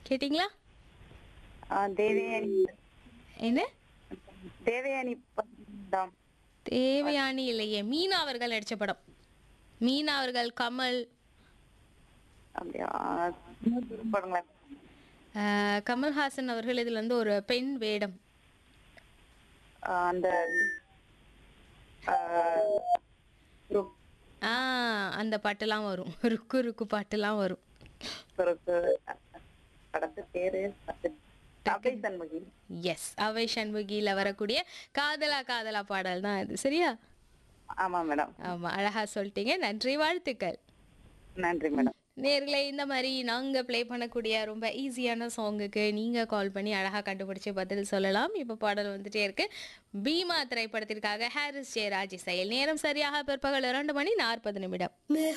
கேட்டிங்களா ஆ, தேவயானி என்ன தேவயானி படம் தேவயானி இல்லையே மீனா அவர்கள் நடிச்ச படம் மீனா அவர்கள் கமல் அப்படியா இன்னொரு படங்களா ஆஹ், கமல்ஹாசன் அவர்கள் இதுல வந்து ஒரு பெண் வேடம் ஆ, அந்த ஆ, ரு- ஆ அந்த பாட்டெல்லாம் வரும் ருக்கு ருக்கு பாட்டெல்லாம் வரும் ரு- படத்து பேரு அபை சண்முகி எஸ் அவை சண்முகியில வரக்கூடிய காதலா காதலா பாடல் தான் இது சரியா ஆமா மேடம் ஆமா அழகா சொல்லிட்டீங்க நன்றி வாழ்த்துக்கள் நன்றி மேடம் நேர்களே இந்த மாதிரி நாங்க ப்ளே பண்ணக்கூடிய ரொம்ப ஈஸியான சாங்குக்கு நீங்க கால் பண்ணி அழகா கண்டுபிடிச்சு பதில் சொல்லலாம் இப்ப பாடல் வந்துட்டே இருக்கு பீமா திரைப்படத்திற்காக ஹாரிஸ் ஜெயராஜ் இசையில் நேரம் சரியாக பிற்பகல் இரண்டு மணி நாற்பது நிமிடம்